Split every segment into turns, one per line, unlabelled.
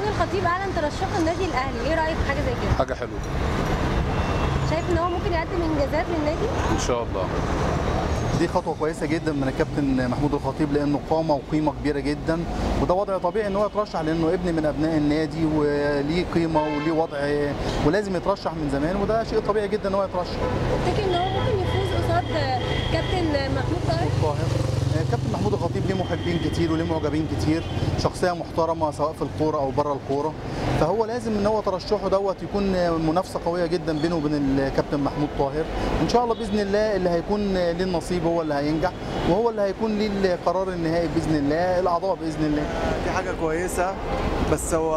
الخطيب اعلن ترشحه النادي الاهلي ايه رايك في حاجه زي كده
حاجه حلوه
شايف ان هو ممكن يقدم انجازات للنادي
ان شاء الله
دي خطوه كويسه جدا من الكابتن محمود الخطيب لانه قامه وقيمه كبيره جدا وده وضع طبيعي ان هو يترشح لانه ابن من ابناء النادي وليه قيمه وليه وضع ولازم يترشح من زمان وده شيء طبيعي جدا ان هو يترشح
تفتكر ان هو ممكن يفوز قصاد كابتن محمود طاهر
طاهر كابتن محمود الخطيب ليه محبين كتير وليه معجبين كتير شخصيه محترمه سواء في الكوره او بره الكوره فهو لازم ان هو ترشحه دوت يكون منافسه قويه جدا بينه وبين الكابتن محمود طاهر ان شاء الله باذن الله اللي هيكون ليه النصيب هو اللي هينجح وهو اللي هيكون ليه القرار النهائي باذن الله الاعضاء باذن الله
دي حاجه كويسه بس هو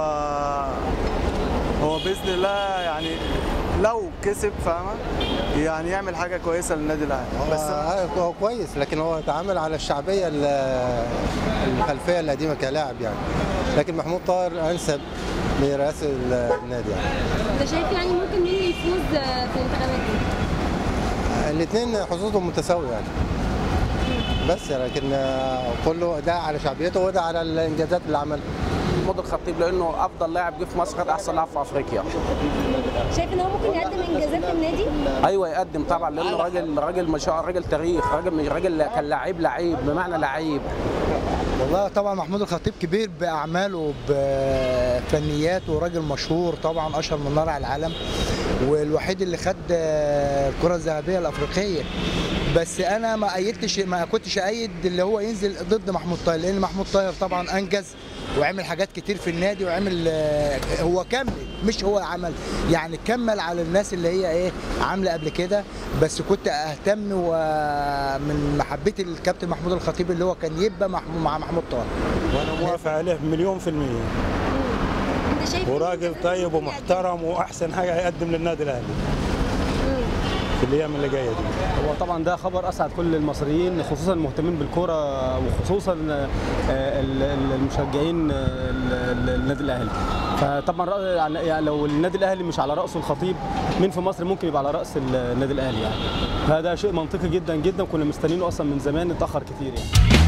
هو باذن الله يعني لو كسب فاهمه يعني يعمل حاجه كويسه للنادي الاهلي
بس هو كويس لكن هو اتعامل على الشعبيه الخلفيه القديمه كلاعب يعني لكن محمود طاهر انسب لرئاسه النادي يعني
انت شايف يعني ممكن مين اللي يفوز في الانتخابات دي؟
الاثنين حظوظهم متساويه يعني بس لكن كله ده على شعبيته وده على الانجازات اللي عملها
محمود الخطيب لانه افضل لاعب جه في مصر خد احسن لاعب في افريقيا
شايف ان هو ممكن يقدم انجازات للنادي؟
ايوه يقدم طبعا لانه راجل راجل ما شاء راجل تاريخ راجل راجل كان لعيب لعيب بمعنى لعيب
والله طبعا محمود الخطيب كبير باعماله بفنياته وراجل مشهور طبعا اشهر من نار على العالم والوحيد اللي خد الكره الذهبيه الافريقيه بس انا ما ايدتش ما كنتش ايد اللي هو ينزل ضد محمود طاهر لان محمود طاهر طبعا انجز وعمل حاجات كتير في النادي وعمل هو كمل مش هو عمل يعني كمل على الناس اللي هي ايه عامله قبل كده بس كنت اهتم ومن محبتي للكابتن محمود الخطيب اللي هو كان يبقى مع محمود طاهر
وانا موافق عليه مليون في المية
انت شايف
وراجل طيب ومحترم واحسن حاجه هيقدم للنادي الاهلي في الايام اللي جايه دي
هو طبعا ده خبر اسعد كل المصريين خصوصا المهتمين بالكوره وخصوصا المشجعين النادي الاهلي فطبعا يعني لو النادي الاهلي مش على راسه الخطيب مين في مصر ممكن يبقى على راس النادي الاهلي يعني فهذا شيء منطقي جدا جدا كنا مستنيينه اصلا من زمان اتاخر كتير يعني